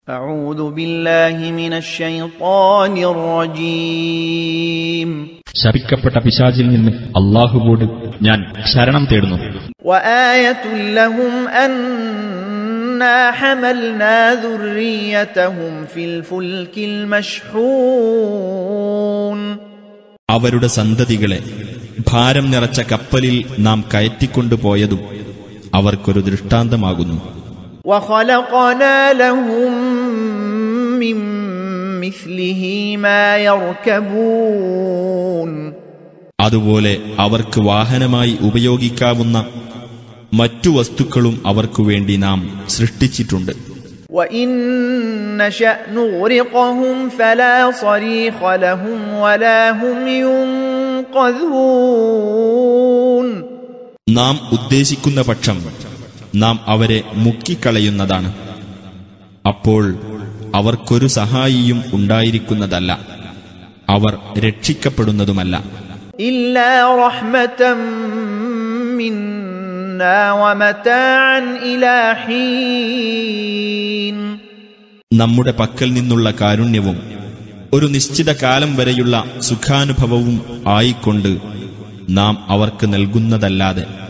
أعوذ بالله من الشيطان الرجيم ശപിക്കപ്പെട്ട പിശാചിൽ നിന്ന് അള്ളാഹുവോട് ഞാൻ ശരണം തേടുന്നു وآية لهم أنا حملنا ذريتهم في الفلك المشحون അവരുടെ സന്തതികളെ ഭാരം നിറച്ച കപ്പലിൽ നാം കയറ്റിക്കൊണ്ടുപോയതും അവർക്കൊരു ദൃഷ്ടാന്തമാകുന്നു وخلقنا لهم من مثله ما يركبون അതുപോലെ അവർക്ക് വാഹനമായി ഉപയോഗിക്കാവുന്ന മറ്റു വസ്തുക്കളും അവർക്കു വേണ്ടി നാം സൃഷ്ടിച്ചിട്ടുണ്ട് وإن نشأ نغرقهم فلا صريخ لهم ولا هم ينقذون നാം ഉദ്ദേശിക്കുന്ന പക്ഷം നാം അവരെ മുക്കിക്കളയുന്നതാണ് അപ്പോൾ അവർക്കൊരു സഹായിയും ഉണ്ടായിരിക്കുന്നതല്ല അവർ രക്ഷിക്കപ്പെടുന്നതുമല്ല إلا رحمة منا ومتاعا إلى حين നമ്മുടെ പക്കൽ നിന്നുള്ള കാരുണ്യവും ഒരു നിശ്ചിത കാലം വരെയുള്ള സുഖാനുഭവവും ആയിക്കൊണ്ട് നാം അവർക്ക് നൽകുന്നതല്ലാതെ